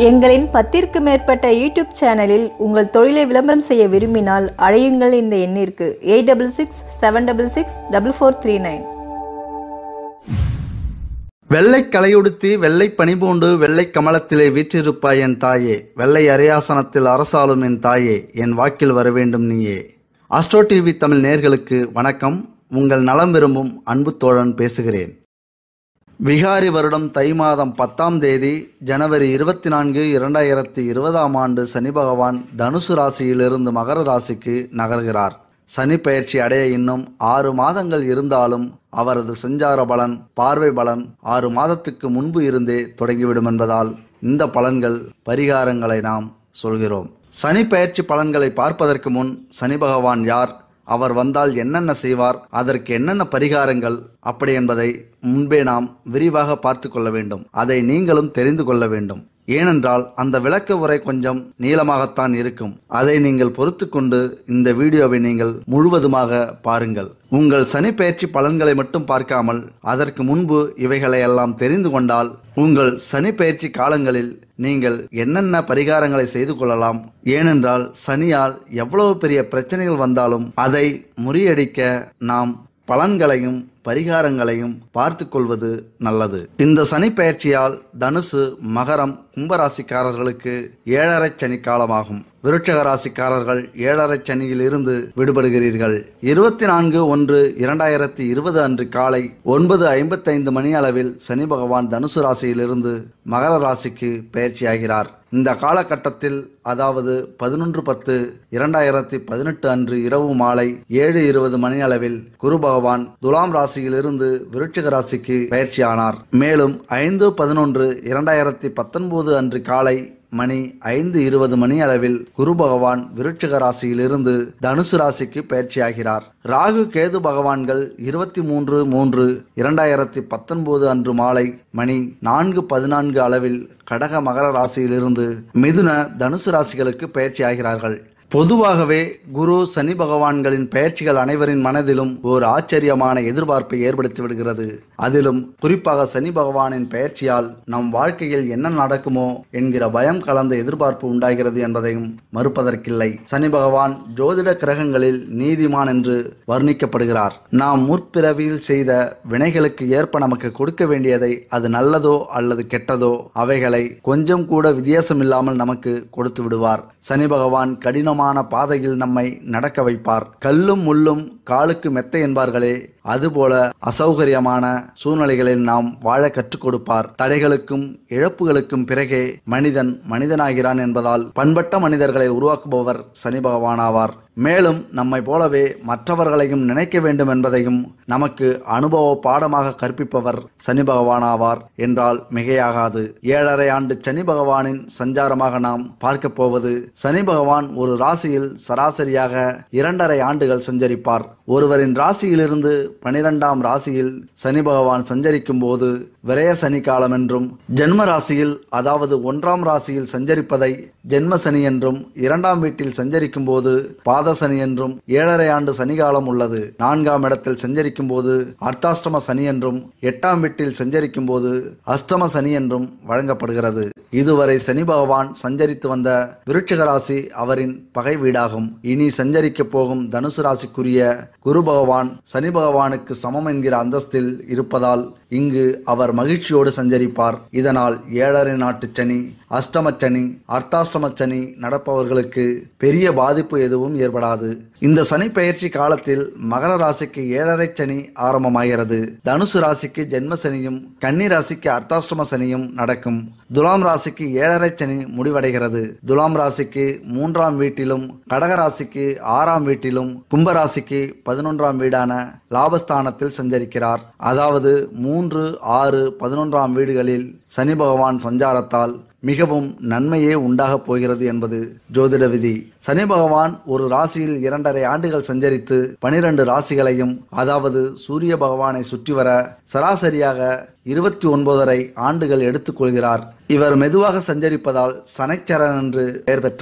எங்களின் பத்திற்கு மேற்பட்ட யூடியூப் சேனலில் உங்கள் தொழிலை விளம்பரம் செய்ய விரும்பினால் அழையுங்கள் இந்த எண்ணிற்கு eight double six seven double six double four three nine வெள்ளை கலையுடுத்தி வெள்ளை பனிபூண்டு வெள்ளை கமலத்திலே வீற்றிருப்பாய் என் தாயே வெள்ளை அரையாசனத்தில் அரசாளும் என் தாயே என் வாக்கில் வர வேண்டும் நீயே அஸ்ட்ரோ டிவி தமிழ் நேர்களுக்கு வணக்கம் உங்கள் நலம் விரும்பும் அன்பு தோழன் பேசுகிறேன் விகாரி வருடம் தை மாதம் பத்தாம் தேதி ஜனவரி இருபத்தி நான்கு இரண்டாயிரத்தி இருபதாம் ஆண்டு சனி பகவான் தனுசு ராசியிலிருந்து மகர ராசிக்கு நகர்கிறார் சனி பயிற்சி அடைய இன்னும் ஆறு மாதங்கள் இருந்தாலும் அவரது சஞ்சார பலன் பார்வை பலன் ஆறு மாதத்துக்கு முன்பு இருந்தே தொடங்கிவிடும் என்பதால் இந்த பலன்கள் பரிகாரங்களை நாம் சொல்கிறோம் சனி பயிற்சி பலன்களை பார்ப்பதற்கு முன் சனி பகவான் யார் அவர் வந்தால் என்னென்ன செய்வார் அதற்கு என்னென்ன பரிகாரங்கள் அப்படி என்பதை முன்பே நாம் விரிவாக பார்த்து கொள்ள வேண்டும் அதை நீங்களும் தெரிந்து கொள்ள வேண்டும் ஏனென்றால் அந்த விளக்க உரை கொஞ்சம் நீளமாகத்தான் இருக்கும் அதை நீங்கள் பொறுத்து கொண்டு இந்த வீடியோவை நீங்கள் முழுவதுமாக பாருங்கள் உங்கள் சனி பயிற்சி பலன்களை மட்டும் பார்க்காமல் அதற்கு முன்பு இவைகளை எல்லாம் தெரிந்து கொண்டால் உங்கள் சனி பயிற்சி காலங்களில் நீங்கள் என்னென்ன பரிகாரங்களை செய்து கொள்ளலாம் ஏனென்றால் சனியால் எவ்வளவு பெரிய பிரச்சனைகள் வந்தாலும் அதை முறியடிக்க நாம் பலன்களையும் பரிகாரங்களையும் பார்த்து கொள்வது நல்லது இந்த சனி பயிற்சியால் தனுசு மகரம் கும்பராசிக்காரர்களுக்கு ஏழரை சனி காலமாகும் விருட்சக ராசிக்காரர்கள் ஏழரை சனியில் இருந்து விடுபடுகிறீர்கள் இருபத்தி நான்கு ஒன்று இரண்டாயிரத்தி இருபது அன்று காலை ஒன்பது ஐம்பத்தைந்து மணி அளவில் சனி பகவான் தனுசு ராசியிலிருந்து மகர ராசிக்கு பயிற்சியாகிறார் இந்த காலகட்டத்தில் அதாவது பதினொன்று பத்து இரண்டாயிரத்தி பதினெட்டு அன்று இரவு மாலை ஏழு இருபது மணி அளவில் குரு பகவான் துலாம் ராசியிலிருந்து விருட்சிக ராசிக்கு பயிற்சியானார் மேலும் ஐந்து பதினொன்று இரண்டாயிரத்தி பத்தொன்பது அன்று காலை மணி ஐந்து இருபது மணி அளவில் குரு பகவான் விருட்சிக ராசியிலிருந்து தனுசு ராசிக்கு பயிற்சியாகிறார் ராகு கேது பகவான்கள் இருபத்தி மூன்று மூன்று இரண்டாயிரத்தி பத்தொன்பது அன்று மாலை மணி நான்கு பதினான்கு அளவில் கடக மகர ராசியிலிருந்து மிதுன தனுசு ராசிகளுக்கு பயிற்சியாகிறார்கள் பொதுவாகவே குரு சனி பகவான்களின் பெயர்ச்சிகள் அனைவரின் மனதிலும் ஒரு ஆச்சரியமான எதிர்பார்ப்பை ஏற்படுத்தி விடுகிறது அதிலும் குறிப்பாக சனி பகவானின் பெயர்ச்சியால் நம் வாழ்க்கையில் என்ன நடக்குமோ என்கிற பயம் கலந்த எதிர்பார்ப்பு உண்டாகிறது என்பதையும் மறுப்பதற்கில்லை சனி பகவான் ஜோதிட கிரகங்களில் நீதிமான் என்று வர்ணிக்கப்படுகிறார் நாம் முற்பிறவியில் செய்த வினைகளுக்கு ஏற்ப நமக்கு கொடுக்க வேண்டியதை அது நல்லதோ அல்லது கெட்டதோ அவைகளை கொஞ்சம் கூட வித்தியாசமில்லாமல் நமக்கு கொடுத்து விடுவார் சனி பகவான் கடினமான பாதையில் நம்மை நடக்க வைப்பார் கல்லும் முள்ளும் காலுக்கு மெத்தை என்பார்களே அதுபோல அசௌகரியமான சூழ்நிலைகளில் நாம் வாழ கற்றுக் கொடுப்பார் தடைகளுக்கும் இழப்புகளுக்கும் பிறகே மனிதன் மனிதனாகிறான் என்பதால் பண்பட்ட மனிதர்களை உருவாக்குபவர் சனி பகவானாவார் மேலும் நம்மை போலவே மற்றவர்களையும் நினைக்க வேண்டும் என்பதையும் நமக்கு அனுபவ பாடமாக கற்பிப்பவர் சனி பகவானாவார் என்றால் மிகையாகாது ஏழரை ஆண்டு சனி பகவானின் சஞ்சாரமாக நாம் பார்க்க போவது சனி பகவான் ஒரு ராசியில் சராசரியாக இரண்டரை ஆண்டுகள் சஞ்சரிப்பார் ஒருவரின் ராசியிலிருந்து பனிரெண்டாம் ராசியில் சனி பகவான் சஞ்சரிக்கும் போது விரய சனி காலம் என்றும் ஜென்ம ராசியில் அதாவது ஒன்றாம் ராசியில் சஞ்சரிப்பதை ஜென்ம சனி என்றும் இரண்டாம் வீட்டில் சஞ்சரிக்கும் போது பாத சனி என்றும் ஏழரை ஆண்டு சனிகாலம் உள்ளது நான்காம் இடத்தில் சஞ்சரிக்கும் போது அர்த்தாஷ்டம சனி என்றும் எட்டாம் வீட்டில் சஞ்சரிக்கும் போது அஷ்டம சனி என்றும் வழங்கப்படுகிறது இதுவரை சனி பகவான் சஞ்சரித்து வந்த விருட்சிக ராசி அவரின் பகை வீடாகும் இனி சஞ்சரிக்க போகும் தனுசு ராசிக்குரிய குரு பகவான் சனி பகவானுக்கு சமம் என்கிற அந்தஸ்தில் இருப்பதால் இங்கு அவர் மகிழ்ச்சியோடு சஞ்சரிப்பார் இதனால் ஏழரை நாட்டு சனி அஷ்டம சனி அர்த்தாஷ்டம சனி நடப்பவர்களுக்கு பெரிய பாதிப்பு எதுவும் ஏற்படாது இந்த சனி பயிற்சி காலத்தில் மகர ராசிக்கு ஏழரை சனி ஆரம்பமாகிறது தனுசு ராசிக்கு ஜென்ம சனியும் கன்னி ராசிக்கு அர்த்தாஷ்டம சனியும் நடக்கும் துலாம் ராசிக்கு ஏழரை சனி முடிவடைகிறது துலாம் ராசிக்கு மூன்றாம் வீட்டிலும் கடக ராசிக்கு ஆறாம் வீட்டிலும் கும்ப ராசிக்கு பதினொன்றாம் வீடான லாபஸ்தானத்தில் சஞ்சரிக்கிறார் அதாவது மூன்று ஆறு பதினொன்றாம் வீடுகளில் சனி பகவான் சஞ்சாரத்தால் மிகவும் நன்மையே உண்டாகப் போகிறது என்பது ஜோதிட விதி சனி பகவான் ஒரு ராசியில் இரண்டரை ஆண்டுகள் சஞ்சரித்து பனிரெண்டு ராசிகளையும் அதாவது சூரிய பகவானை சுற்றி வர சராசரியாக இருபத்தி ஒன்பதரை ஆண்டுகள் எடுத்துக்கொள்கிறார் இவர் மெதுவாக சஞ்சரிப்பதால் சனைச்சரன் என்று பெயர் பெற்றார்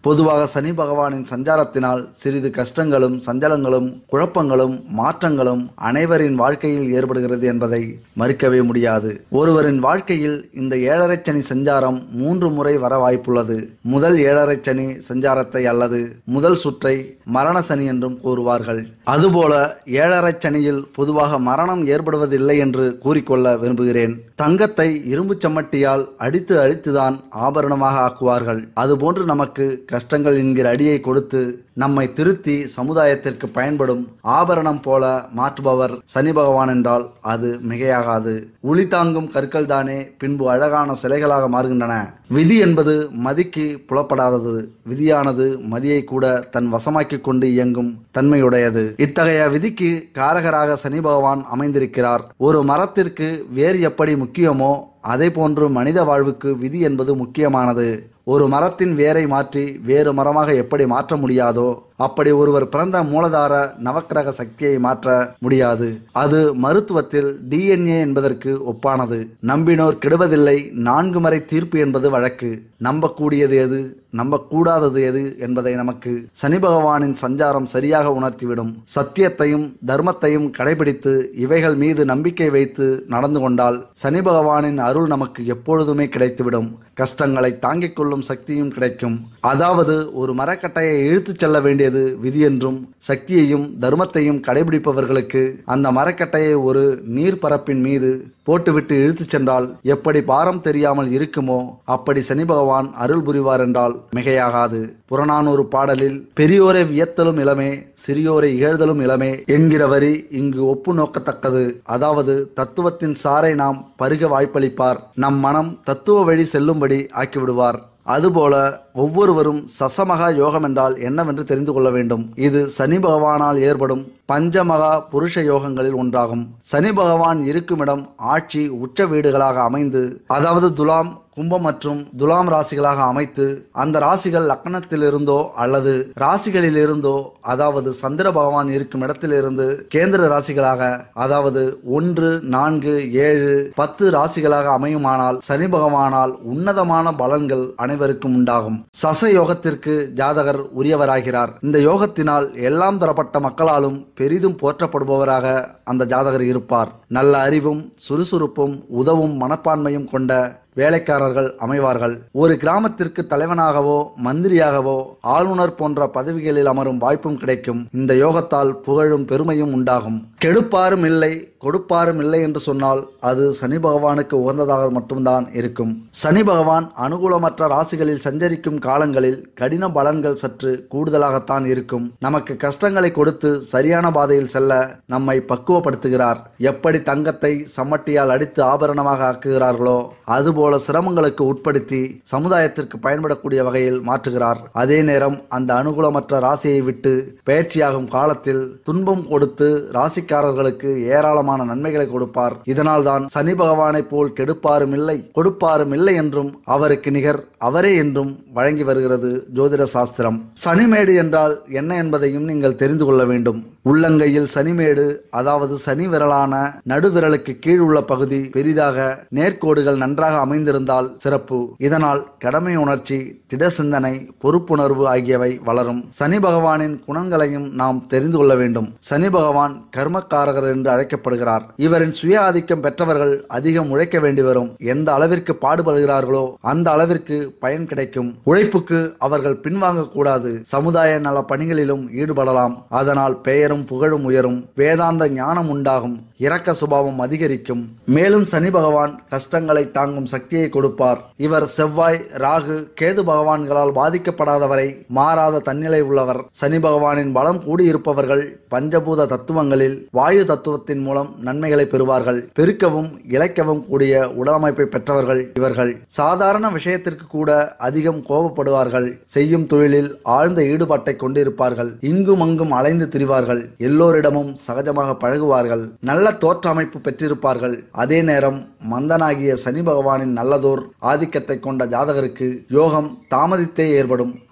பொதுவாக சனி பகவானின் சஞ்சாரத்தினால் சிறிது கஷ்டங்களும் சஞ்சலங்களும் குழப்பங்களும் மாற்றங்களும் அனைவரின் வாழ்க்கையில் ஏற்படுகிறது என்பதை மறுக்கவே முடியாது ஒருவரின் வாழ்க்கையில் இந்த ஏழரை சனி சஞ்சாரம் மூன்று முறை வர வாய்ப்புள்ளது முதல் ஏழரை சனி சஞ்சாரத்தை அல்லது முதல் சுற்றை மரண சனி என்றும் கூறுவார்கள் அதுபோல ஏழரை சனியில் பொதுவாக மரணம் ஏற்படுவதில்லை என்று கூறிக்கொள்ள விரும்புகிறேன் தங்கத்தை இரும்பு சம்மட்டியால் அடித்து அடித்துதான் ஆபரணமாக ஆக்குவார்கள் அதுபோன்று நமக்கு கஷ்டங்கள் என்கிற அடியை கொடுத்து நம்மை திருத்தி சமுதாயத்திற்கு பயன்படும் ஆபரணம் போல மாற்றுபவர் சனி பகவான் என்றால் அது மிகையாகாது உளி தாங்கும் கற்கள் தானே பின்பு அழகான சிலைகளாக மாறுகின்றன விதி என்பது மதிக்கு புலப்படாதது விதியானது மதியை கூட தன் வசமாக்கிக் கொண்டு இயங்கும் தன்மையுடையது இத்தகைய விதிக்கு காரகராக சனி பகவான் அமைந்திருக்கிறார் ஒரு மரத்திற்கு வேர் எப்படி முக்கியமோ அதே போன்று மனித வாழ்வுக்கு விதி என்பது முக்கியமானது ஒரு மரத்தின் வேரை மாற்றி வேறு மரமாக எப்படி மாற்ற முடியாதோ அப்படி ஒருவர் பிறந்த மூலதார நவக்கிரக சக்தியை மாற்ற முடியாது அது மருத்துவத்தில் டிஎன்ஏ என்பதற்கு ஒப்பானது நம்பினோர் கெடுவதில்லை நான்கு முறை தீர்ப்பு என்பது வழக்கு நம்பக்கூடியது எது நம்பக்கூடாதது எது என்பதை நமக்கு சனி பகவானின் சஞ்சாரம் சரியாக உணர்த்திவிடும் சத்தியத்தையும் தர்மத்தையும் கடைபிடித்து இவைகள் மீது நம்பிக்கை வைத்து நடந்து கொண்டால் சனி பகவானின் அருள் நமக்கு எப்பொழுதுமே கிடைத்துவிடும் கஷ்டங்களை தாங்கிக் கொள்ளும் சக்தியும் கிடைக்கும் அதாவது ஒரு மரக்கட்டையை இழுத்துச் செல்ல வேண்டியது விதி என்றும் சக்தியையும் தர்மத்தையும் கடைபிடிப்பவர்களுக்கு அந்த மரக்கட்டையை ஒரு நீர்ப்பரப்பின் மீது போட்டுவிட்டு இழுத்துச் சென்றால் எப்படி பாரம் தெரியாமல் இருக்குமோ அப்படி சனி பகவான் அருள் புரிவார் என்றால் மிகையாகாது புறநானூறு பாடலில் பெரியோரை வியத்தலும் இளமே சிறியோரை இகழ்தலும் இளமே என்கிற வரி இங்கு ஒப்பு நோக்கத்தக்கது அதாவது தத்துவத்தின் சாரை நாம் பருக வாய்ப்பளிப்பார் நம் மனம் தத்துவ வழி செல்லும்படி ஆக்கிவிடுவார் அதுபோல ஒவ்வொருவரும் சசமகா யோகம் என்றால் என்னவென்று தெரிந்து கொள்ள வேண்டும் இது சனி பகவானால் ஏற்படும் பஞ்சமகா புருஷ யோகங்களில் ஒன்றாகும் சனி பகவான் இருக்குமிடம் ஆட்சி உச்ச வீடுகளாக அமைந்து அதாவது துலாம் கும்பம் மற்றும் துலாம் ராசிகளாக அமைத்து அந்த ராசிகள் லக்னத்திலிருந்தோ அல்லது ராசிகளிலிருந்தோ அதாவது சந்திர பகவான் இருக்கும் இடத்திலிருந்து கேந்திர ராசிகளாக அதாவது ஒன்று நான்கு ஏழு பத்து ராசிகளாக அமையுமானால் சனி பகவானால் உன்னதமான பலன்கள் அனைவருக்கும் உண்டாகும் சச யோகத்திற்கு ஜாதகர் உரியவராகிறார் இந்த யோகத்தினால் எல்லாம் தரப்பட்ட மக்களாலும் பெரிதும் போற்றப்படுபவராக அந்த ஜாதகர் இருப்பார் நல்ல அறிவும் சுறுசுறுப்பும் உதவும் மனப்பான்மையும் கொண்ட வேலைக்காரர்கள் அமைவார்கள் ஒரு கிராமத்திற்கு தலைவனாகவோ மந்திரியாகவோ ஆளுநர் போன்ற பதவிகளில் அமரும் வாய்ப்பும் கிடைக்கும் இந்த யோகத்தால் புகழும் பெருமையும் உண்டாகும் கெடுப்பாரும் இல்லை கொடுப்பாரும் இல்லை என்று சொன்னால் அது சனி பகவானுக்கு உகந்ததாக மட்டும்தான் இருக்கும் சனி பகவான் அனுகூலமற்ற ராசிகளில் சஞ்சரிக்கும் காலங்களில் கடின பலன்கள் சற்று கூடுதலாகத்தான் இருக்கும் நமக்கு கஷ்டங்களை கொடுத்து சரியான பாதையில் செல்ல நம்மை பக்குவப்படுத்துகிறார் எப்படி தங்கத்தை சம்மட்டியால் அடித்து ஆபரணமாக ஆக்குகிறார்களோ அதுபோல சிரமங்களுக்கு உட்படுத்தி சமுதாயத்திற்கு பயன்படக்கூடிய வகையில் மாற்றுகிறார் அதே நேரம் அந்த அனுகூலமற்ற ராசியை விட்டு பயிற்சியாகும் காலத்தில் துன்பம் கொடுத்து ராசிக்காரர்களுக்கு ஏராளமான நன்மைகளை கொடுப்பார் இதனால் தான் சனி பகவானைப் போல் கெடுப்பாரும் இல்லை கொடுப்பாரும் இல்லை என்றும் அவருக்கு நிகர் அவரே என்றும் வழங்கி வருகிறது ஜோதிட சாஸ்திரம் சனிமேடு என்றால் என்ன என்பதையும் நீங்கள் தெரிந்து கொள்ள வேண்டும் உள்ளங்கையில் சனிமேடு அதாவது சனி விரலான நடுவிரலுக்கு கீழ் உள்ள பகுதி பெரிதாக நேர்கோடுகள் நன்றாக அமைந்திருந்தால் சிறப்பு இதனால் கடமை உணர்ச்சி திட சிந்தனை பொறுப்புணர்வு ஆகியவை வளரும் சனி பகவானின் குணங்களையும் நாம் தெரிந்து கொள்ள வேண்டும் சனி பகவான் கர்மக்காரகர் என்று அழைக்கப்படுகிறார் இவரின் சுய ஆதிக்கம் பெற்றவர்கள் அதிகம் உழைக்க வேண்டி வரும் எந்த அளவிற்கு பாடுபடுகிறார்களோ அந்த அளவிற்கு பயன் கிடைக்கும் உழைப்புக்கு அவர்கள் பின்வாங்க கூடாது சமுதாய நல பணிகளிலும் ஈடுபடலாம் அதனால் பெயரும் புகழும் உயரும் வேதாந்த ஞானம் உண்டாகும் இரக்க சுபாவம் அதிகரிக்கும் மேலும் சனி பகவான் கஷ்டங்களை தாங்கும் சக்தியை கொடுப்பார் இவர் செவ்வாய் ராகு கேது பகவான்களால் பாதிக்கப்படாதவரை மாறாத தன்னிலை உள்ளவர் சனி பகவானின் பலம் கூடியிருப்பவர்கள் பஞ்சபூத தத்துவங்களில் வாயு தத்துவத்தின் மூலம் நன்மைகளை பெறுவார்கள் பெருக்கவும் இழைக்கவும் கூடிய உடலமைப்பை பெற்றவர்கள் இவர்கள் சாதாரண விஷயத்திற்கு கூட அதிகம் கோபப்படுவார்கள் செய்யும் தொழிலில் ஆழ்ந்த ஈடுபாட்டை கொண்டிருப்பார்கள் இங்கும் அங்கும் அலைந்து திரிவார்கள் எல்லோரிடமும் சகஜமாக பழகுவார்கள் நல்ல தோற்ற அமைப்பு பெற்றிருப்பார்கள் அதே நேரம் மந்தனாகிய சனி பகவானின் நல்லதோர் ஆதிக்கத்தை கொண்ட ஜாதகருக்கு யோகம் தாமதித்தே ஏற்படும்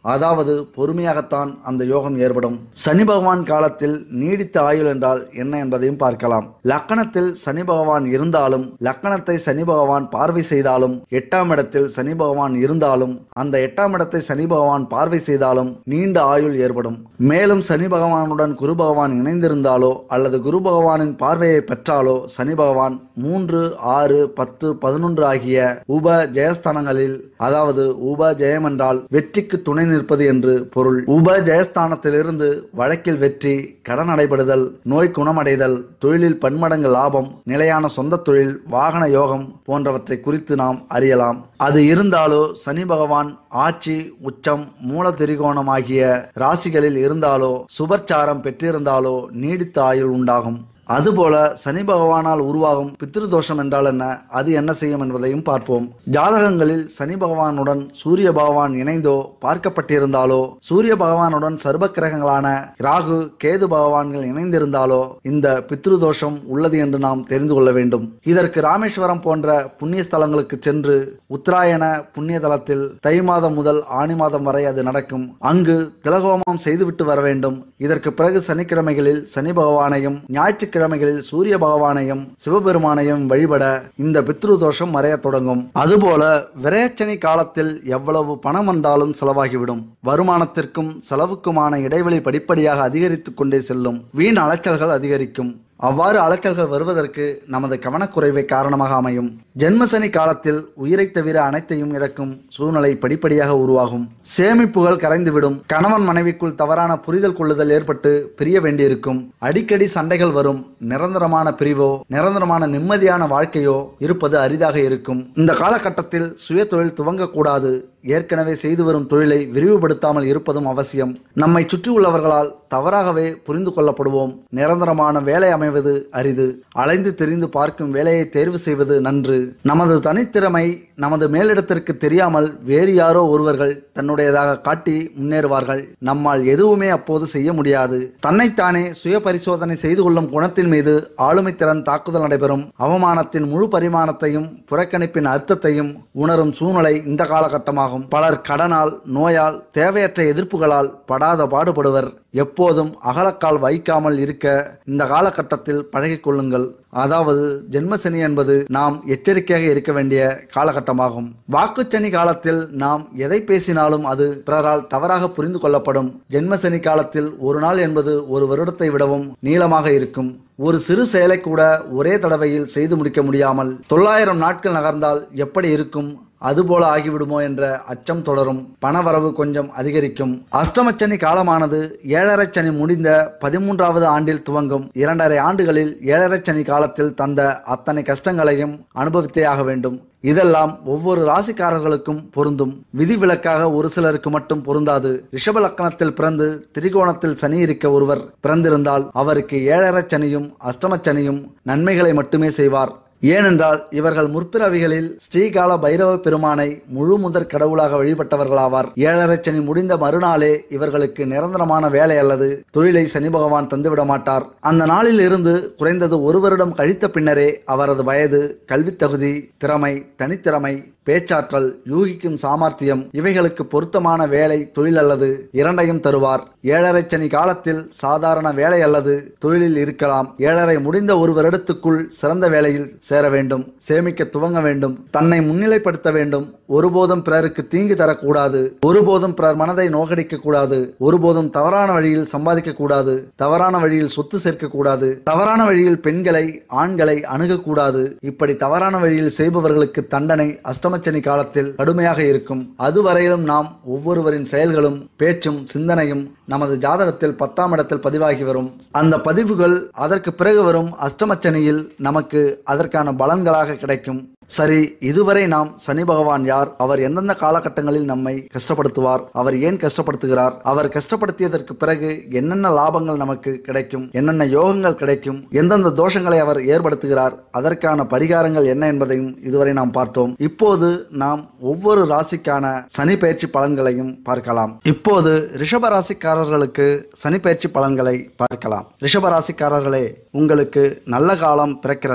அதாவது பொறுமையாகத்தான் அந்த யோகம் ஏற்படும் சனி பகவான் காலத்தில் நீடித்த ஆயுள் என்றால் என்ன என்பதையும் பார்க்கலாம் லக்கணத்தில் சனி பகவான் இருந்தாலும் லக்கணத்தை சனி பகவான் பார்வை செய்தாலும் எட்டாம் இடத்தில் சனி பகவான் இருந்தாலும் அந்த எட்டாம் இடத்தை சனி பகவான் பார்வை செய்தாலும் நீண்ட ஆயுள் ஏற்படும் மேலும் சனி பகவானுடன் குரு பகவான் இணைந்திருந்தாலோ அல்லது குரு பகவானின் பார்வையை பெற்றாலோ சனி பகவான் மூன்று ஆறு பத்து பதினொன்று ஆகிய உப ஜெயஸ்தானங்களில் அதாவது உப ஜெயம் என்றால் வெற்றிக்கு துணை நிற்பது என்று பொருள் உப ஜெயஸ்தானத்திலிருந்து வழக்கில் வெற்றி கடன் அடைபடுதல் நோய் குணமடைதல் தொழிலில் பன்மடங்கு லாபம் நிலையான சொந்த தொழில் வாகன யோகம் போன்றவற்றை குறித்து நாம் அறியலாம் அது இருந்தாலோ சனி பகவான் ஆட்சி உச்சம் மூல திரிகோணம் ஆகிய ராசிகளில் இருந்தாலோ சுபச்சாரம் பெற்றிருந்தாலோ நீடித்த ஆயுள் உண்டாகும் அதுபோல சனி பகவானால் உருவாகும் பித்ருதோஷம் என்றால் என்ன அது என்ன செய்யும் என்பதையும் பார்ப்போம் ஜாதகங்களில் சனி பகவானுடன் சூரிய பகவான் இணைந்தோ பார்க்கப்பட்டிருந்தாலோ சூரிய பகவானுடன் சர்வ கிரகங்களான ராகு கேது பகவான்கள் இணைந்திருந்தாலோ இந்த பித்ருதோஷம் உள்ளது என்று நாம் தெரிந்து கொள்ள வேண்டும் இதற்கு ராமேஸ்வரம் போன்ற புண்ணிய ஸ்தலங்களுக்கு சென்று உத்தராயண புண்ணிய தலத்தில் தை மாதம் முதல் ஆணி மாதம் வரை அது நடக்கும் அங்கு திலகோமம் செய்துவிட்டு வர வேண்டும் இதற்கு பிறகு சனிக்கிழமைகளில் சனி பகவானையும் ஞாயிற்றுக்கிழமைகளில் சூரிய பகவானையும் சிவபெருமானையும் வழிபட இந்த பித்ரு தோஷம் மறையத் தொடங்கும் அதுபோல விரயச்சனி காலத்தில் எவ்வளவு பணம் வந்தாலும் செலவாகிவிடும் வருமானத்திற்கும் செலவுக்குமான இடைவெளி படிப்படியாக அதிகரித்துக் கொண்டே செல்லும் வீண் அலைச்சல்கள் அதிகரிக்கும் அவ்வாறு அலைச்சல்கள் வருவதற்கு நமது கவனக்குறைவை காரணமாக அமையும் ஜென்மசனி காலத்தில் உயிரை தவிர அனைத்தையும் இழக்கும் சூழ்நிலை படிப்படியாக உருவாகும் சேமிப்புகள் கரைந்துவிடும் கணவன் மனைவிக்குள் தவறான புரிதல் கொள்ளுதல் ஏற்பட்டு பிரிய வேண்டியிருக்கும் அடிக்கடி சண்டைகள் வரும் நிரந்தரமான பிரிவோ நிரந்தரமான நிம்மதியான வாழ்க்கையோ இருப்பது அரிதாக இருக்கும் இந்த காலகட்டத்தில் சுய தொழில் துவங்கக்கூடாது ஏற்கனவே செய்து வரும் தொழிலை விரிவுபடுத்தாமல் இருப்பதும் அவசியம் நம்மை சுற்றியுள்ளவர்களால் தவறாகவே புரிந்து கொள்ளப்படுவோம் நிரந்தரமான வேலை அமைவது அரிது அலைந்து திரிந்து பார்க்கும் வேலையை தேர்வு செய்வது நன்று நமது தனித்திறமை நமது மேலிடத்திற்கு தெரியாமல் வேறு யாரோ ஒருவர்கள் தன்னுடையதாக காட்டி முன்னேறுவார்கள் நம்மால் எதுவுமே அப்போது செய்ய முடியாது தன்னைத்தானே சுய பரிசோதனை செய்து கொள்ளும் குணத்தின் மீது ஆளுமை திறன் தாக்குதல் நடைபெறும் அவமானத்தின் முழு பரிமாணத்தையும் புறக்கணிப்பின் அர்த்தத்தையும் உணரும் சூழ்நிலை இந்த காலகட்டமாகும் பலர் கடனால் நோயால் தேவையற்ற எதிர்ப்புகளால் படாத பாடுபடுவர் எப்போதும் அகலக்கால் வைக்காமல் இருக்க இந்த காலகட்டத்தில் பழகிக் கொள்ளுங்கள் அதாவது ஜென்மசனி என்பது நாம் எச்சரிக்கையாக இருக்க வேண்டிய காலகட்டமாகும் வாக்குச்சனி காலத்தில் நாம் எதை பேசினாலும் அது பிறரால் தவறாக புரிந்து கொள்ளப்படும் ஜென்மசனி காலத்தில் ஒரு நாள் என்பது ஒரு வருடத்தை விடவும் நீளமாக இருக்கும் ஒரு சிறு செயலை கூட ஒரே தடவையில் செய்து முடிக்க முடியாமல் தொள்ளாயிரம் நாட்கள் நகர்ந்தால் எப்படி இருக்கும் அதுபோல ஆகிவிடுமோ என்ற அச்சம் தொடரும் பணவரவு கொஞ்சம் அதிகரிக்கும் அஷ்டமச்சனி காலமானது ஏழரை சனி முடிந்த பதிமூன்றாவது ஆண்டில் துவங்கும் இரண்டரை ஆண்டுகளில் ஏழரை சனி காலத்தில் தந்த அத்தனை கஷ்டங்களையும் அனுபவித்தே ஆக வேண்டும் இதெல்லாம் ஒவ்வொரு ராசிக்காரர்களுக்கும் பொருந்தும் விதிவிலக்காக ஒரு சிலருக்கு மட்டும் பொருந்தாது ரிஷப லக்கணத்தில் பிறந்து திரிகோணத்தில் சனி இருக்க ஒருவர் பிறந்திருந்தால் அவருக்கு ஏழரை சனியும் அஷ்டமச்சனியும் நன்மைகளை மட்டுமே செய்வார் ஏனென்றால் இவர்கள் முற்பிறவிகளில் ஸ்ரீகால பைரவ பெருமானை முழு முதற் கடவுளாக வழிபட்டவர்களாவார் ஏழரை சனி முடிந்த மறுநாளே இவர்களுக்கு நிரந்தரமான வேலை அல்லது தொழிலை சனி பகவான் தந்துவிட மாட்டார் அந்த நாளில் இருந்து குறைந்தது ஒரு வருடம் கழித்த பின்னரே அவரது வயது கல்வித் தகுதி திறமை தனித்திறமை பேச்சாற்றல் யூகிக்கும் சாமர்த்தியம் இவைகளுக்கு பொருத்தமான வேலை தொழில் அல்லது இரண்டையும் தருவார் ஏழரை சனி காலத்தில் சாதாரண வேலை அல்லது தொழிலில் இருக்கலாம் ஏழரை முடிந்த ஒரு வருடத்துக்குள் சிறந்த வேலையில் சேர வேண்டும் சேமிக்க துவங்க வேண்டும் தன்னை முன்னிலைப்படுத்த வேண்டும் ஒருபோதும் பிறருக்கு தீங்கு தரக்கூடாது ஒருபோதும் பிறர் மனதை நோகடிக்க கூடாது ஒருபோதும் தவறான வழியில் சம்பாதிக்க கூடாது தவறான வழியில் சொத்து சேர்க்க கூடாது தவறான வழியில் பெண்களை ஆண்களை அணுகக்கூடாது இப்படி தவறான வழியில் செய்பவர்களுக்கு தண்டனை அஷ்டமச்சனி காலத்தில் கடுமையாக இருக்கும் அதுவரையிலும் நாம் ஒவ்வொருவரின் செயல்களும் பேச்சும் சிந்தனையும் நமது ஜாதகத்தில் பத்தாம் இடத்தில் பதிவாகி வரும் அந்த பதிவுகள் அதற்கு பிறகு வரும் அஷ்டமச்சனியில் நமக்கு அதற்கான பலன்களாக கிடைக்கும் சரி இதுவரை நாம் சனி பகவான் யார் அவர் எந்தெந்த காலகட்டங்களில் நம்மை கஷ்டப்படுத்துவார் அவர் ஏன் கஷ்டப்படுத்துகிறார் அவர் கஷ்டப்படுத்தியதற்கு பிறகு என்னென்ன லாபங்கள் நமக்கு கிடைக்கும் என்னென்ன யோகங்கள் கிடைக்கும் எந்தெந்த தோஷங்களை அவர் ஏற்படுத்துகிறார் அதற்கான பரிகாரங்கள் என்ன என்பதையும் இதுவரை நாம் பார்த்தோம் இப்போது நாம் ஒவ்வொரு ராசிக்கான சனி பயிற்சி பலன்களையும் பார்க்கலாம் இப்போது ரிஷப ராசிக்காரர்களுக்கு சனி பயிற்சி பலன்களை பார்க்கலாம் ரிஷப ராசிக்காரர்களே உங்களுக்கு நல்ல காலம் பிறக்கிறது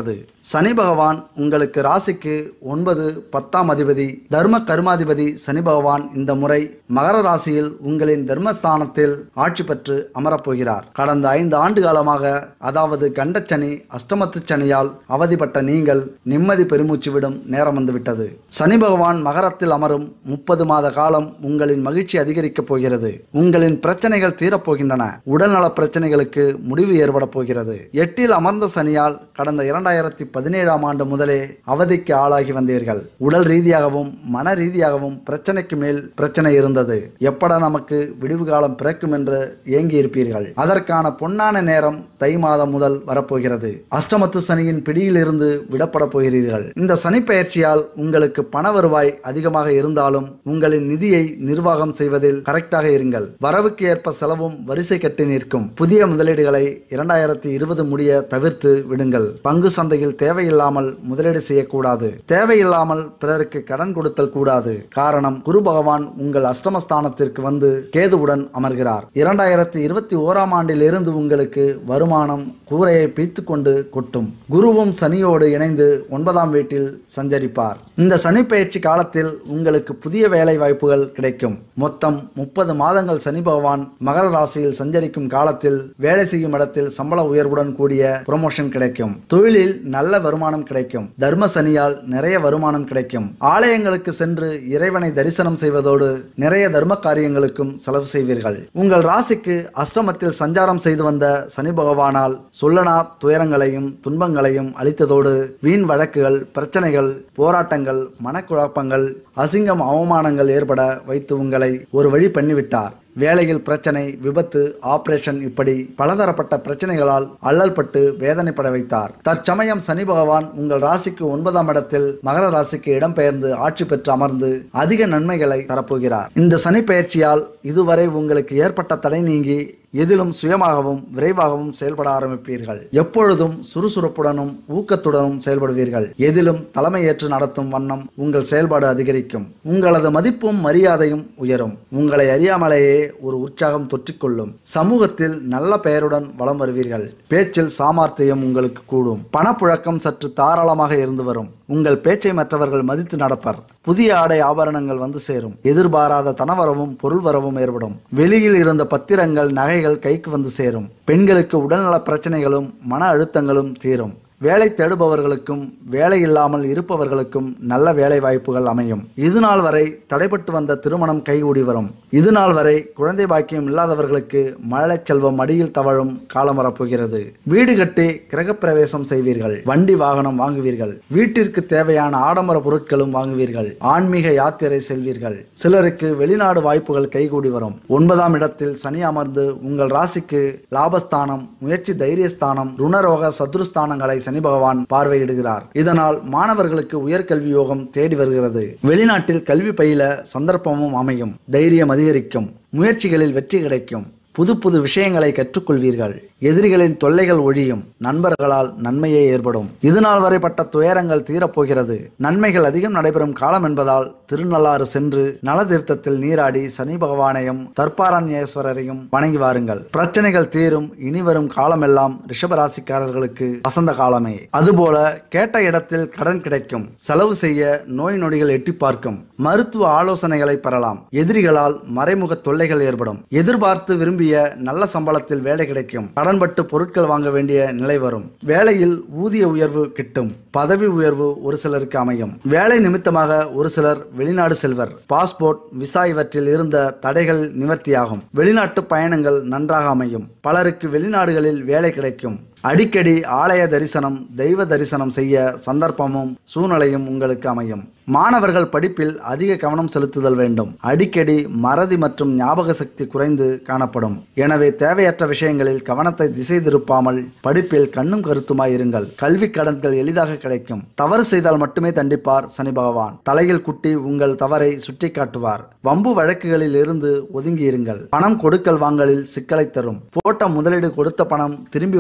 சனி பகவான் உங்களுக்கு ராசிக்கு ஒன்பது பத்தாம் அதிபதி தர்ம கர்மாதிபதி சனி பகவான் இந்த முறை மகர ராசியில் உங்களின் தர்மஸ்தானத்தில் ஆட்சி பெற்று அமரப்போகிறார் கடந்த ஐந்து ஆண்டு காலமாக அதாவது கண்டச்சனி அஷ்டமத்து சனியால் அவதிப்பட்ட நீங்கள் நிம்மதி பெருமூச்சு விடும் நேரம் வந்துவிட்டது சனி பகவான் மகரத்தில் அமரும் முப்பது மாத காலம் உங்களின் மகிழ்ச்சி அதிகரிக்கப் போகிறது உங்களின் பிரச்சனைகள் தீரப்போகின்றன உடல்நல பிரச்சனைகளுக்கு முடிவு ஏற்பட போகிறது எட்டில் அமர்ந்த சனியால் கடந்த இரண்டாயிரத்தி பதினேழாம் ஆண்டு முதலே அவதிக்கு ஆளாகி வந்தீர்கள் உடல் ரீதியாகவும் மன ரீதியாகவும் பிரச்சனைக்கு மேல் பிரச்சனை இருந்தது எப்படா நமக்கு விடிவு காலம் பிறக்கும் என்று ஏங்கி இருப்பீர்கள் அதற்கான பொன்னான நேரம் தை மாதம் முதல் வரப்போகிறது அஷ்டமத்து சனியின் பிடியிலிருந்து விடப்பட போகிறீர்கள் இந்த சனி பெயர்ச்சியால் உங்களுக்கு பண வருவாய் அதிகமாக இருந்தாலும் உங்களின் நிதியை நிர்வாகம் செய்வதில் கரெக்டாக இருங்கள் வரவுக்கு ஏற்ப செலவும் வரிசை கட்டி நிற்கும் புதிய முதலீடுகளை இரண்டாயிரத்தி இருபது முடிய தவிர்த்து விடுங்கள் பங்கு சந்தையில் தேவையில்லாமல் முதலீடு செய்யக்கூடாது தேவையில்லாமல் பிறருக்கு கடன் கொடுத்தல் கூடாது காரணம் குரு பகவான் உங்கள் அஷ்டமஸ்தானத்திற்கு வந்து கேதுவுடன் அமர்கிறார் இரண்டாயிரத்தி இருபத்தி ஓராம் ஆண்டில் இருந்து உங்களுக்கு வருமானம் கூரையை பீத்து கொண்டு கொட்டும் குருவும் சனியோடு இணைந்து ஒன்பதாம் வீட்டில் சஞ்சரிப்பார் இந்த சனி பயிற்சி காலத்தில் உங்களுக்கு புதிய வேலை வாய்ப்புகள் கிடைக்கும் மொத்தம் முப்பது மாதங்கள் சனி பகவான் மகர ராசியில் சஞ்சரிக்கும் காலத்தில் வேலை செய்யும் இடத்தில் சம்பள உயர்வுடன் கூடிய ப்ரொமோஷன் கிடைக்கும் தொழிலில் நல்ல வருமானம் கிடைக்கும் தர்ம சனியால் நிறைய வருமானம் கிடைக்கும் ஆலயங்களுக்கு சென்று இறைவனை தரிசனம் செய்வதோடு நிறைய தர்ம காரியங்களுக்கும் செலவு செய்வீர்கள் உங்கள் ராசிக்கு அஷ்டமத்தில் சஞ்சாரம் செய்து வந்த சனி பகவானால் சொல்லனா துயரங்களையும் துன்பங்களையும் அளித்ததோடு வீண் வழக்குகள் பிரச்சனைகள் போராட்டங்கள் மனக்குழப்பங்கள் அசிங்கம் அவமானங்கள் ஏற்பட வைத்து உங்களை ஒரு வழி பண்ணிவிட்டார் வேலையில் பிரச்சனை விபத்து ஆபரேஷன் இப்படி பலதரப்பட்ட பிரச்சனைகளால் அல்லல்பட்டு வேதனைப்பட வைத்தார் தற்சமயம் சனி பகவான் உங்கள் ராசிக்கு ஒன்பதாம் இடத்தில் மகர ராசிக்கு இடம்பெயர்ந்து ஆட்சி பெற்று அமர்ந்து அதிக நன்மைகளை தரப்போகிறார் இந்த சனி பெயர்ச்சியால் இதுவரை உங்களுக்கு ஏற்பட்ட தடை நீங்கி எதிலும் சுயமாகவும் விரைவாகவும் செயல்பட ஆரம்பிப்பீர்கள் எப்பொழுதும் சுறுசுறுப்புடனும் ஊக்கத்துடனும் செயல்படுவீர்கள் எதிலும் தலைமையேற்று நடத்தும் வண்ணம் உங்கள் செயல்பாடு அதிகரிக்கும் உங்களது மதிப்பும் மரியாதையும் உயரும் உங்களை அறியாமலேயே ஒரு உற்சாகம் தொற்றிக்கொள்ளும் சமூகத்தில் நல்ல பெயருடன் வலம் வருவீர்கள் பேச்சில் சாமர்த்தியம் உங்களுக்கு கூடும் பணப்புழக்கம் சற்று தாராளமாக இருந்து வரும் உங்கள் பேச்சை மற்றவர்கள் மதித்து நடப்பர் புதிய ஆடை ஆபரணங்கள் வந்து சேரும் எதிர்பாராத தனவரவும் பொருள் வரவும் ஏற்படும் வெளியில் இருந்த பத்திரங்கள் நகைகள் கைக்கு வந்து சேரும் பெண்களுக்கு உடல்நல பிரச்சனைகளும் மன அழுத்தங்களும் தீரும் வேலை தேடுபவர்களுக்கும் வேலை இல்லாமல் இருப்பவர்களுக்கும் நல்ல வேலை வாய்ப்புகள் அமையும் இது நாள் வரை தடைபட்டு வந்த திருமணம் கைகூடி வரும் இது நாள் வரை குழந்தை பாக்கியம் இல்லாதவர்களுக்கு மழலை செல்வம் அடியில் தவழும் காலம் வரப்போகிறது வீடு கட்டி கிரகப்பிரவேசம் செய்வீர்கள் வண்டி வாகனம் வாங்குவீர்கள் வீட்டிற்கு தேவையான ஆடம்பர பொருட்களும் வாங்குவீர்கள் ஆன்மீக யாத்திரை செல்வீர்கள் சிலருக்கு வெளிநாடு வாய்ப்புகள் கைகூடி வரும் ஒன்பதாம் இடத்தில் சனி அமர்ந்து உங்கள் ராசிக்கு லாபஸ்தானம் முயற்சி தைரியஸ்தானம் ருணரோக சத்ருஸ்தானங்களை சனி பகவான் பார்வையிடுகிறார் இதனால் மாணவர்களுக்கு உயர்கல்வி யோகம் தேடி வருகிறது வெளிநாட்டில் கல்வி பயில சந்தர்ப்பமும் அமையும் தைரியம் அதிகரிக்கும் முயற்சிகளில் வெற்றி கிடைக்கும் புது புது விஷயங்களை கற்றுக்கொள்வீர்கள் எதிரிகளின் தொல்லைகள் ஒழியும் நண்பர்களால் நன்மையே ஏற்படும் இதுநாள் வரைப்பட்ட துயரங்கள் தீரப்போகிறது நன்மைகள் அதிகம் நடைபெறும் காலம் என்பதால் திருநள்ளாறு சென்று நலதீர்த்தத்தில் நீராடி சனி பகவானையும் தர்பாரண்யேஸ்வரரையும் வணங்கி வாருங்கள் பிரச்சனைகள் தீரும் இனி வரும் காலமெல்லாம் ரிஷபராசிக்காரர்களுக்கு வசந்த காலமே அதுபோல கேட்ட இடத்தில் கடன் கிடைக்கும் செலவு செய்ய நோய் நொடிகள் எட்டி பார்க்கும் மருத்துவ ஆலோசனைகளை பெறலாம் எதிரிகளால் மறைமுக தொல்லைகள் ஏற்படும் எதிர்பார்த்து விரும்பிய நல்ல சம்பளத்தில் வேலை கிடைக்கும் கடன்பட்டு பொருட்கள் வாங்க வேண்டிய நிலை வரும் வேலையில் ஊதிய உயர்வு கிட்டும் பதவி உயர்வு ஒரு சிலருக்கு அமையும் வேலை நிமித்தமாக ஒரு சிலர் வெளிநாடு செல்வர் பாஸ்போர்ட் விசா இவற்றில் இருந்த தடைகள் நிவர்த்தியாகும் வெளிநாட்டு பயணங்கள் நன்றாக அமையும் பலருக்கு வெளிநாடுகளில் வேலை கிடைக்கும் அடிக்கடி ஆலய தரிசனம் தெய்வ தரிசனம் செய்ய சந்தர்ப்பமும் சூழ்நிலையும் உங்களுக்கு அமையும் மாணவர்கள் படிப்பில் அதிக கவனம் செலுத்துதல் வேண்டும் அடிக்கடி மறதி மற்றும் ஞாபக சக்தி குறைந்து காணப்படும் எனவே தேவையற்ற விஷயங்களில் கவனத்தை திசை திருப்பாமல் படிப்பில் கண்ணும் கருத்துமாய் இருங்கள் கல்வி கடன்கள் எளிதாக கிடைக்கும் தவறு செய்தால் மட்டுமே தண்டிப்பார் சனி பகவான் தலையில் குட்டி உங்கள் தவறை சுட்டி காட்டுவார் வம்பு வழக்குகளில் இருந்து ஒதுங்கி இருங்கள் பணம் கொடுக்கல் வாங்கலில் சிக்கலை தரும் போட்ட முதலீடு கொடுத்த பணம் திரும்பி வருதல்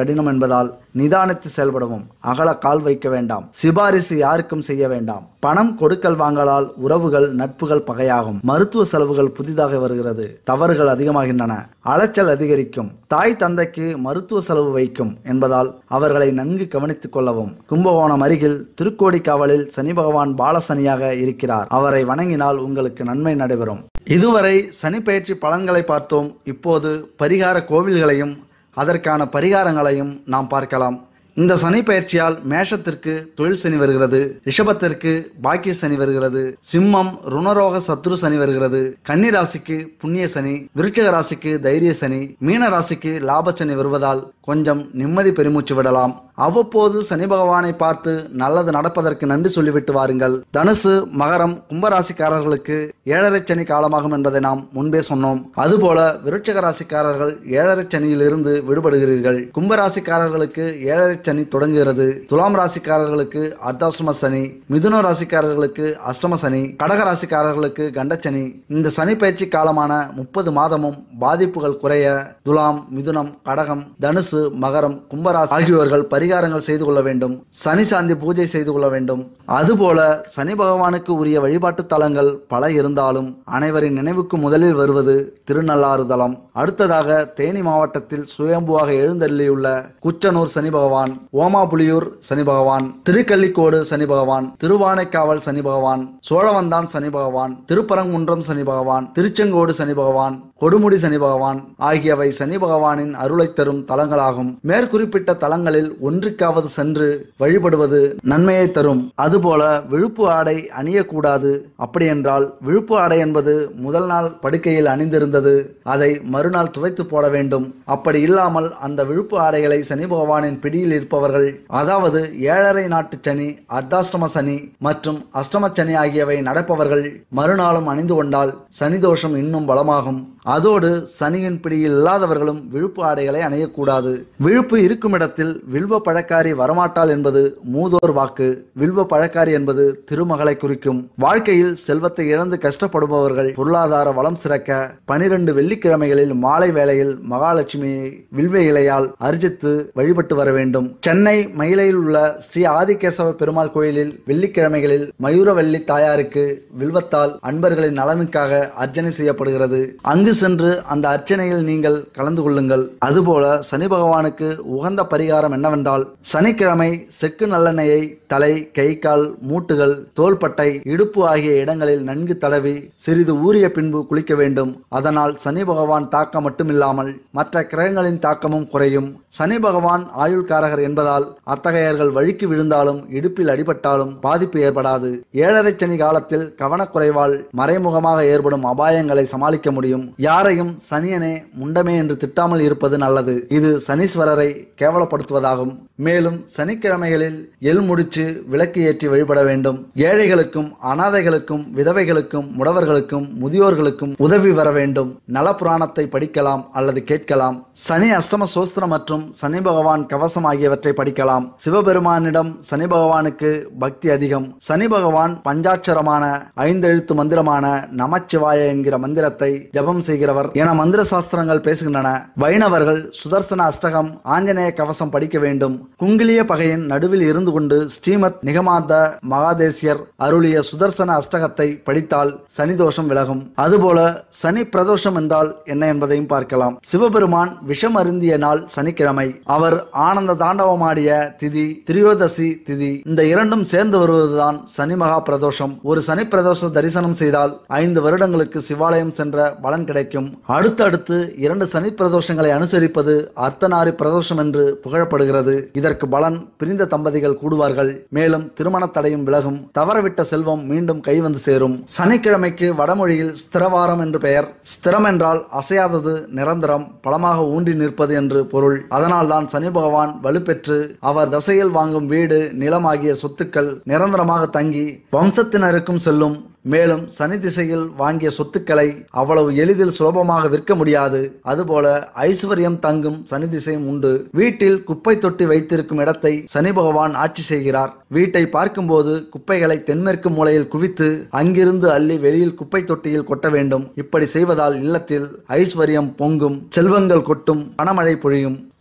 கடினம் என்பதால் நிதானித்து செயல்படவும் அகல கால் வைக்க வேண்டாம் சிபாரிசு யாருக்கும் செய்ய வேண்டாம் பணம் கொடுக்கல் வாங்கலால் உறவுகள் நட்புகள் பகையாகும் மருத்துவ செலவுகள் புதிதாக வருகிறது தவறுகள் அதிகமாகின்றன அலைச்சல் அதிகரிக்கும் தாய் தந்தைக்கு மருத்துவ செலவு வைக்கும் என்பதால் அவர்களை நன்கு கவனித்துக் கொள்ளவும் கும்பகோணம் அருகில் திருக்கோடிக்காவலில் சனி பகவான் பாலசனியாக இருக்கிறார் அவரை வணங்கினால் உங்களுக்கு நன்மை நடைபெறும் இதுவரை சனி பயிற்சி பலன்களை பார்த்தோம் இப்போது பரிகார கோவில்களையும் அதற்கான பரிகாரங்களையும் நாம் பார்க்கலாம் இந்த சனி பயிற்சியால் மேஷத்திற்கு தொழில் சனி வருகிறது ரிஷபத்திற்கு பாக்கிய சனி வருகிறது சிம்மம் ருணரோக சத்ரு சனி வருகிறது கன்னி ராசிக்கு புண்ணிய சனி விருச்சிக ராசிக்கு தைரிய சனி மீன ராசிக்கு லாப சனி வருவதால் கொஞ்சம் நிம்மதி பெருமூச்சு விடலாம் அவ்வப்போது சனி பகவானை பார்த்து நல்லது நடப்பதற்கு நன்றி சொல்லிவிட்டு வாருங்கள் தனுசு மகரம் கும்பராசிக்காரர்களுக்கு ஏழரை சனி காலமாகும் என்பதை நாம் முன்பே சொன்னோம் அதுபோல விருட்சக ராசிக்காரர்கள் ஏழரை சனியிலிருந்து விடுபடுகிறீர்கள் கும்பராசிக்காரர்களுக்கு ஏழரை சனி தொடங்குகிறது துலாம் ராசிக்காரர்களுக்கு அர்த்தாசிரம சனி மிதுன ராசிக்காரர்களுக்கு அஷ்டம சனி கடக ராசிக்காரர்களுக்கு கண்டச்சனி இந்த சனி பயிற்சி காலமான முப்பது மாதமும் பாதிப்புகள் குறைய துலாம் மிதுனம் கடகம் தனுசு மகரம் கும்பராசி ஆகியோர்கள் பரிகாரங்கள் செய்து கொள்ள வேண்டும் சனி சாந்தி பூஜை செய்து கொள்ள வேண்டும் அதுபோல சனி பகவானுக்கு உரிய வழிபாட்டு தலங்கள் பல இருந்தாலும் அனைவரின் நினைவுக்கு முதலில் வருவது திருநள்ளாறு தலம் அடுத்ததாக தேனி மாவட்டத்தில் சுயம்புவாக எழுந்தள்ளியுள்ள குச்சனூர் சனி பகவான் ஓமாபுலியூர் சனி பகவான் திருக்கள்ளிக்கோடு சனி பகவான் திருவானைக்காவல் சனி பகவான் சோழவந்தான் சனி பகவான் திருப்பரங்குன்றம் சனி பகவான் திருச்செங்கோடு சனி பகவான் கொடுமுடி சனி பகவான் ஆகியவை சனி பகவானின் அருளை தரும் தலங்களாகும் மேற்குறிப்பிட்ட தலங்களில் ஒன்றுக்காவது சென்று வழிபடுவது நன்மையை தரும் அதுபோல விழுப்பு ஆடை அணியக்கூடாது அப்படியென்றால் விழுப்பு ஆடை என்பது முதல் நாள் படுக்கையில் அணிந்திருந்தது அதை மறுநாள் துவைத்து போட வேண்டும் அப்படி இல்லாமல் அந்த விழுப்பு ஆடைகளை சனி பகவானின் பிடியில் இருப்பவர்கள் அதாவது ஏழரை நாட்டு சனி அர்த்தாஷ்டம சனி மற்றும் அஷ்டம சனி ஆகியவை நடப்பவர்கள் மறுநாளும் அணிந்து கொண்டால் சனி தோஷம் இன்னும் பலமாகும் அதோடு சனியின் பிடியில் இல்லாதவர்களும் விழுப்பு ஆடைகளை அணியக்கூடாது விழுப்பு இருக்கும் இடத்தில் வில்வ பழக்காரி வரமாட்டாள் என்பது மூதோர் வாக்கு வில்வ பழக்காரி என்பது திருமகளை குறிக்கும் வாழ்க்கையில் செல்வத்தை இழந்து கஷ்டப்படுபவர்கள் பொருளாதார வளம் சிறக்க பனிரெண்டு வெள்ளிக்கிழமைகளில் மாலை வேளையில் மகாலட்சுமியை வில்வ இலையால் அர்ஜித்து வழிபட்டு வர வேண்டும் சென்னை மயிலையில் உள்ள ஸ்ரீ ஆதிகேசவ பெருமாள் கோயிலில் வெள்ளிக்கிழமைகளில் மயூரவல்லி தாயாருக்கு வில்வத்தால் அன்பர்களின் நலனுக்காக அர்ச்சனை செய்யப்படுகிறது அங்கு சென்று அந்த அர்ச்சனையில் நீங்கள் கலந்து கொள்ளுங்கள் அதுபோல சனி பகவானுக்கு உகந்த பரிகாரம் என்னவென்றால் சனிக்கிழமை செக்கு நல்லெண்ணெயை தலை கை கால் மூட்டுகள் தோள்பட்டை இடுப்பு ஆகிய இடங்களில் நன்கு தடவி சிறிது ஊறிய பின்பு குளிக்க வேண்டும் அதனால் சனி பகவான் தாக்கம் மட்டுமில்லாமல் மற்ற கிரகங்களின் தாக்கமும் குறையும் சனி பகவான் ஆயுள்காரகர் என்பதால் அத்தகையர்கள் வழிக்கு விழுந்தாலும் இடுப்பில் அடிபட்டாலும் பாதிப்பு ஏற்படாது ஏழரை சனி காலத்தில் கவனக்குறைவால் மறைமுகமாக ஏற்படும் அபாயங்களை சமாளிக்க முடியும் யாரையும் சனியனே முண்டமே என்று திட்டாமல் இருப்பது நல்லது இது சனீஸ்வரரை கேவலப்படுத்துவதாகும் மேலும் சனிக்கிழமைகளில் எள் முடிச்சு விளக்கு ஏற்றி வழிபட வேண்டும் ஏழைகளுக்கும் அனாதைகளுக்கும் விதவைகளுக்கும் முடவர்களுக்கும் முதியோர்களுக்கும் உதவி வர வேண்டும் நலபுராணத்தை படிக்கலாம் அல்லது கேட்கலாம் சனி அஷ்டம சோஸ்திரம் மற்றும் சனி பகவான் கவசம் ஆகியவற்றை படிக்கலாம் சிவபெருமானிடம் சனி பகவானுக்கு பக்தி அதிகம் சனி பகவான் பஞ்சாட்சரமான ஐந்தெழுத்து மந்திரமான நமச்சிவாய என்கிற மந்திரத்தை ஜபம் செய்கிறவர் என மந்திர சாஸ்திரங்கள் பேசுகின்றன வைணவர்கள் சுதர்சன அஷ்டகம் ஆஞ்சநேய கவசம் படிக்க வேண்டும் குங்கிலிய பகையின் நடுவில் இருந்து கொண்டு ஸ்ரீமத் நிகமாந்த மகாதேசியர் அருளிய சுதர்சன அஷ்டகத்தை படித்தால் சனி தோஷம் விலகும் அதுபோல சனி பிரதோஷம் என்றால் என்ன என்பதையும் பார்க்கலாம் சிவபெருமான் விஷம் அருந்திய நாள் சனிக்கிழமை அவர் ஆனந்த தாண்டவமாடிய திதி திரியோதசி திதி இந்த இரண்டும் சேர்ந்து வருவதுதான் சனி மகா பிரதோஷம் ஒரு சனி பிரதோஷ தரிசனம் செய்தால் ஐந்து வருடங்களுக்கு சிவாலயம் சென்ற பலன் கிடைக்கும் அடுத்தடுத்து இரண்டு சனி பிரதோஷங்களை அனுசரிப்பது அர்த்தநாரி பிரதோஷம் என்று புகழப்படுகிறது இதற்கு பலன் பிரிந்த தம்பதிகள் கூடுவார்கள் மேலும் திருமண தடையும் விலகும் தவறவிட்ட செல்வம் மீண்டும் கை வந்து சேரும் சனிக்கிழமைக்கு வடமொழியில் ஸ்திரவாரம் என்று பெயர் ஸ்திரம் என்றால் அசையாதது நிரந்தரம் பலமாக ஊன்றி நிற்பது என்று பொருள் அதனால்தான் சனி பகவான் வலுப்பெற்று அவர் தசையில் வாங்கும் வீடு நிலம் ஆகிய சொத்துக்கள் நிரந்தரமாக தங்கி வம்சத்தினருக்கும் செல்லும் மேலும் சனி திசையில் வாங்கிய சொத்துக்களை அவ்வளவு எளிதில் சுலபமாக விற்க முடியாது அதுபோல ஐஸ்வர்யம் தங்கும் சனி திசையும் உண்டு வீட்டில் குப்பை தொட்டி வைத்திருக்கும் இடத்தை சனி பகவான் ஆட்சி செய்கிறார் வீட்டை பார்க்கும்போது குப்பைகளை தென்மேற்கு மூலையில் குவித்து அங்கிருந்து அள்ளி வெளியில் குப்பை தொட்டியில் கொட்ட வேண்டும் இப்படி செய்வதால் இல்லத்தில் ஐஸ்வர்யம் பொங்கும் செல்வங்கள் கொட்டும் பணமழை பொழியும்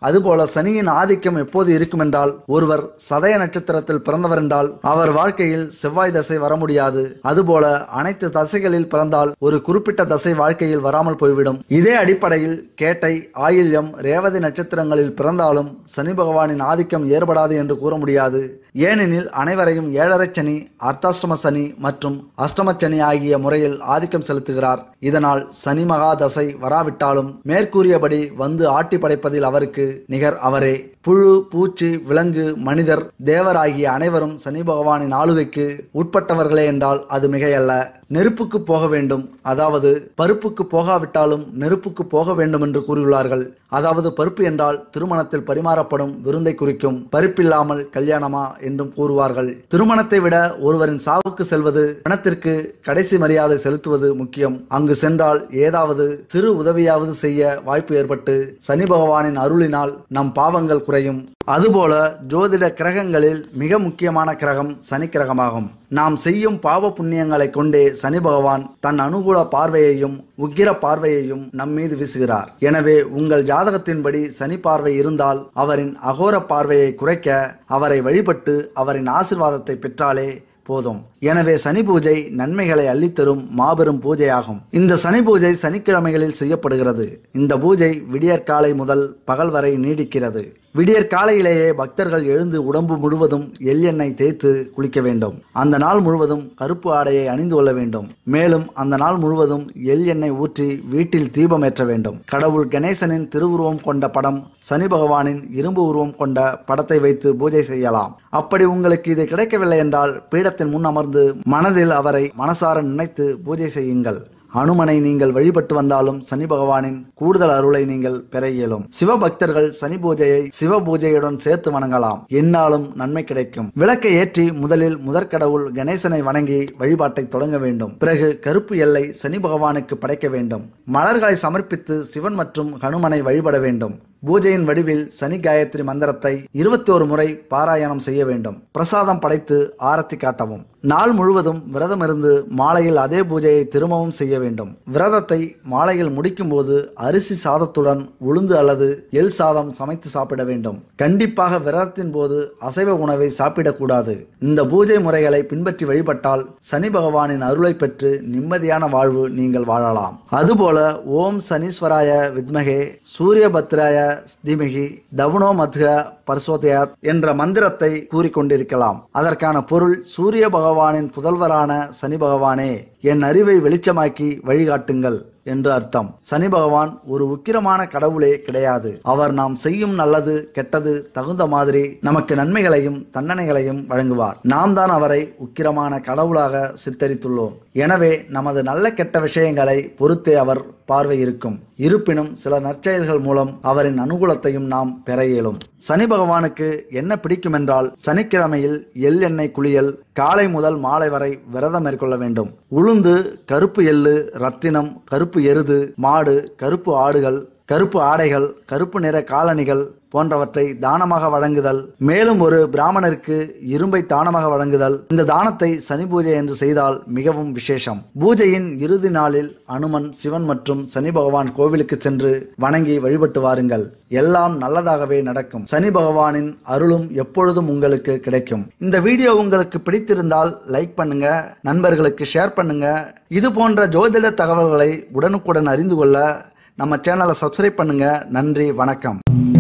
அதுபோல சனியின் ஆதிக்கம் எப்போது இருக்கும் என்றால் ஒருவர் சதய நட்சத்திரத்தில் பிறந்தவர் என்றால் அவர் வாழ்க்கையில் செவ்வாய் தசை வர முடியாது அதுபோல அனைத்து தசைகளில் பிறந்தால் ஒரு குறிப்பிட்ட தசை வாழ்க்கையில் வராமல் போய்விடும் இதே அடிப்படையில் கேட்டை ஆயில்யம் ரேவதி நட்சத்திரங்களில் பிறந்தாலும் சனி பகவானின் ஆதிக்கம் ஏற்படாது என்று கூற முடியாது ஏனெனில் அனைவரையும் ஏழரை சனி அர்த்தாஷ்டம சனி மற்றும் அஷ்டம சனி ஆகிய முறையில் ஆதிக்கம் செலுத்துகிறார் இதனால் சனி மகா தசை வராவிட்டாலும் மேற்கூறியபடி வந்து ஆட்டி படைப்பதில் அவருக்கு நிகர் அவரே புழு பூச்சி விலங்கு மனிதர் தேவர் ஆகிய அனைவரும் சனி பகவானின் ஆளுகைக்கு உட்பட்டவர்களே என்றால் அது மிகையல்ல நெருப்புக்கு போக வேண்டும் அதாவது பருப்புக்கு போகாவிட்டாலும் நெருப்புக்கு போக வேண்டும் என்று கூறியுள்ளார்கள் அதாவது பருப்பு என்றால் திருமணத்தில் பரிமாறப்படும் விருந்தை குறிக்கும் பருப்பில்லாமல் கல்யாணமா என்றும் கூறுவார்கள் திருமணத்தை விட ஒருவரின் சாவுக்கு செல்வது பணத்திற்கு கடைசி மரியாதை செலுத்துவது முக்கியம் அங்கு சென்றால் ஏதாவது சிறு உதவியாவது செய்ய வாய்ப்பு ஏற்பட்டு சனி பகவானின் அருளினால் நம் பாவங்கள் குறையும் அதுபோல ஜோதிட கிரகங்களில் மிக முக்கியமான கிரகம் சனி கிரகமாகும் நாம் செய்யும் பாவ புண்ணியங்களை கொண்டே சனி பகவான் தன் அனுகூல பார்வையையும் உக்கிர பார்வையையும் நம் மீது வீசுகிறார் எனவே உங்கள் ஜாதகத்தின்படி சனி பார்வை இருந்தால் அவரின் அகோர பார்வையை குறைக்க அவரை வழிபட்டு அவரின் ஆசிர்வாதத்தை பெற்றாலே போதும் எனவே சனி பூஜை நன்மைகளை அள்ளித்தரும் மாபெரும் பூஜையாகும் இந்த சனி பூஜை சனிக்கிழமைகளில் செய்யப்படுகிறது இந்த பூஜை விடியற்காலை முதல் பகல் வரை நீடிக்கிறது விடியற் காலையிலேயே பக்தர்கள் எழுந்து உடம்பு முழுவதும் எள் எண்ணெய் தேய்த்து குளிக்க வேண்டும் அந்த நாள் முழுவதும் கருப்பு ஆடையை அணிந்து கொள்ள வேண்டும் மேலும் அந்த நாள் முழுவதும் எள் எண்ணெய் ஊற்றி வீட்டில் தீபம் ஏற்ற வேண்டும் கடவுள் கணேசனின் திருவுருவம் கொண்ட படம் சனி பகவானின் இரும்பு உருவம் கொண்ட படத்தை வைத்து பூஜை செய்யலாம் அப்படி உங்களுக்கு இது கிடைக்கவில்லை என்றால் பீடத்தின் முன் அமர்ந்து மனதில் அவரை மனசார நினைத்து பூஜை செய்யுங்கள் அனுமனை நீங்கள் வழிபட்டு வந்தாலும் சனி பகவானின் கூடுதல் அருளை நீங்கள் பெற இயலும் சிவபக்தர்கள் சனி பூஜையை சிவ பூஜையுடன் சேர்த்து வணங்கலாம் எந்நாளும் நன்மை கிடைக்கும் விளக்கை ஏற்றி முதலில் முதற்கடவுள் கணேசனை வணங்கி வழிபாட்டை தொடங்க வேண்டும் பிறகு கருப்பு எல்லை சனி பகவானுக்கு படைக்க வேண்டும் மலர்களை சமர்ப்பித்து சிவன் மற்றும் ஹனுமனை வழிபட வேண்டும் பூஜையின் வடிவில் சனி காயத்ரி மந்திரத்தை இருபத்தி ஒரு முறை பாராயணம் செய்ய வேண்டும் பிரசாதம் படைத்து ஆரத்தி காட்டவும் நாள் முழுவதும் விரதம் இருந்து மாலையில் அதே பூஜையை திரும்பவும் செய்ய வேண்டும் விரதத்தை மாலையில் முடிக்கும் போது அரிசி சாதத்துடன் உளுந்து அல்லது எள் சாதம் சமைத்து சாப்பிட வேண்டும் கண்டிப்பாக விரதத்தின் போது அசைவ உணவை சாப்பிடக்கூடாது இந்த பூஜை முறைகளை பின்பற்றி வழிபட்டால் சனி பகவானின் அருளை பெற்று நிம்மதியான வாழ்வு நீங்கள் வாழலாம் அதுபோல ஓம் சனீஸ்வராய வித்மகே சூரியபத்ராய தீமகி தவுனோ மத்க பரிசோதயாத் என்ற மந்திரத்தை கூறிக்கொண்டிருக்கலாம் அதற்கான பொருள் சூரிய பகவானின் புதல்வரான சனி பகவானே என் அறிவை வெளிச்சமாக்கி வழிகாட்டுங்கள் என்று அர்த்தம் சனி பகவான் ஒரு உக்கிரமான கடவுளே கிடையாது அவர் நாம் செய்யும் நல்லது கெட்டது தகுந்த மாதிரி நமக்கு நன்மைகளையும் தண்டனைகளையும் வழங்குவார் நாம் தான் அவரை உக்கிரமான கடவுளாக சித்தரித்துள்ளோம் எனவே நமது நல்ல கெட்ட விஷயங்களை பொறுத்தே அவர் பார்வை இருக்கும் இருப்பினும் சில நற்செயல்கள் மூலம் அவரின் அனுகூலத்தையும் நாம் பெற இயலும் சனி பகவானுக்கு என்ன பிடிக்கும் என்றால் சனிக்கிழமையில் எள் எண்ணெய் குளியல் காலை முதல் மாலை வரை விரதம் மேற்கொள்ள வேண்டும் உளுந்து கருப்பு எள்ளு ரத்தினம் கருப்பு எருது மாடு கருப்பு ஆடுகள் கருப்பு ஆடைகள் கருப்பு நிற காலணிகள் போன்றவற்றை தானமாக வழங்குதல் மேலும் ஒரு பிராமணருக்கு இரும்பை தானமாக வழங்குதல் இந்த தானத்தை சனி பூஜை என்று செய்தால் மிகவும் விசேஷம் பூஜையின் இறுதி நாளில் அனுமன் சிவன் மற்றும் சனி பகவான் கோவிலுக்கு சென்று வணங்கி வழிபட்டு வாருங்கள் எல்லாம் நல்லதாகவே நடக்கும் சனி பகவானின் அருளும் எப்பொழுதும் உங்களுக்கு கிடைக்கும் இந்த வீடியோ உங்களுக்கு பிடித்திருந்தால் லைக் பண்ணுங்க நண்பர்களுக்கு ஷேர் பண்ணுங்க இது போன்ற ஜோதிட தகவல்களை உடனுக்குடன் அறிந்து கொள்ள நம்ம சேனலை சப்ஸ்கிரைப் பண்ணுங்க நன்றி வணக்கம்